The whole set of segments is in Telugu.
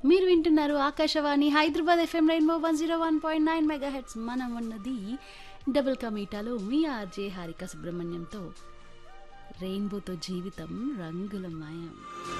మీరు వింటున్నారు Akashvani Hyderabad FM rainbow one zero one point nine mega hits మనం ఉన్నది డబుల్ కమీటాలో మీ ఆర్జే హారిక సుబ్రహ్మణ్యంతో రెయిన్బోతో జీవితం రంగుల మాయం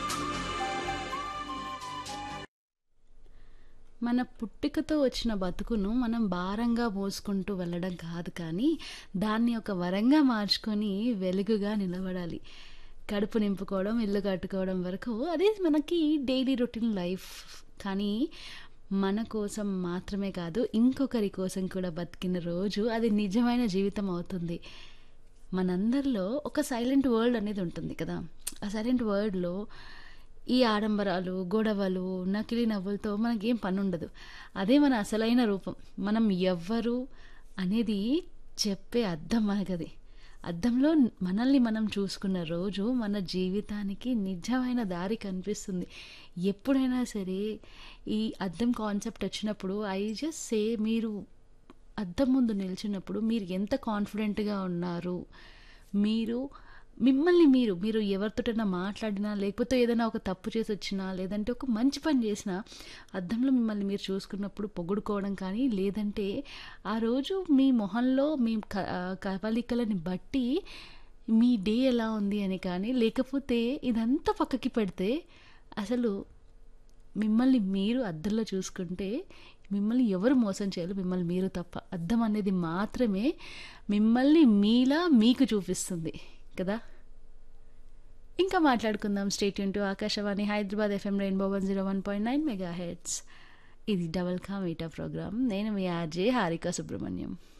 మన పుట్టుకతో వచ్చిన బతుకును మనం భారంగా మోసుకుంటూ వెళ్ళడం కాదు కానీ దాన్ని ఒక వరంగా మార్చుకొని వెలుగుగా నిలబడాలి కడుపు నింపుకోవడం ఇల్లు కట్టుకోవడం వరకు అది మనకి డైలీ రొటీన్ లైఫ్ కానీ మన కోసం మాత్రమే కాదు ఇంకొకరి కోసం కూడా బతికిన రోజు అది నిజమైన జీవితం అవుతుంది మనందరిలో ఒక సైలెంట్ వరల్డ్ అనేది ఉంటుంది కదా ఆ సైలెంట్ వరల్డ్లో ఈ ఆడంబరాలు గొడవలు నకిలీ నవ్వులతో మనకేం పని ఉండదు అదే మన అసలైన రూపం మనం ఎవ్వరు అనేది చెప్పే అద్దం మనకది అద్దంలో మనల్ని మనం చూసుకున్న రోజు మన జీవితానికి నిజమైన దారి కనిపిస్తుంది ఎప్పుడైనా సరే ఈ అద్దం కాన్సెప్ట్ వచ్చినప్పుడు ఐ జస్ట్ సే మీరు అద్దం ముందు నిలిచినప్పుడు మీరు ఎంత కాన్ఫిడెంట్గా ఉన్నారు మీరు మిమ్మల్ని మీరు మీరు ఎవరితోటైనా మాట్లాడినా లేకపోతే ఏదైనా ఒక తప్పు చేసి వచ్చినా లేదంటే ఒక మంచి పని చేసినా అద్దంలో మిమ్మల్ని మీరు చూసుకున్నప్పుడు పొగుడుకోవడం కానీ లేదంటే ఆ రోజు మీ మొహంలో మీ క కవలికలని బట్టి మీ డే ఎలా ఉంది అని కానీ లేకపోతే ఇదంతా పక్కకి పెడితే అసలు మిమ్మల్ని మీరు అద్దంలో చూసుకుంటే మిమ్మల్ని ఎవరు మోసం చేయరు మిమ్మల్ని మీరు తప్ప అద్దం అనేది మాత్రమే మిమ్మల్ని మీలా మీకు చూపిస్తుంది కదా ఇంకా మాట్లాడుకుందాం stay tuned to Akashvani Hyderabad FM rainbow one zero one point nine mega hits ఇది డబల్ కా మీటా ప్రోగ్రామ్ నేను మీ ఆర్జే హారిక సుబ్రహ్మణ్యం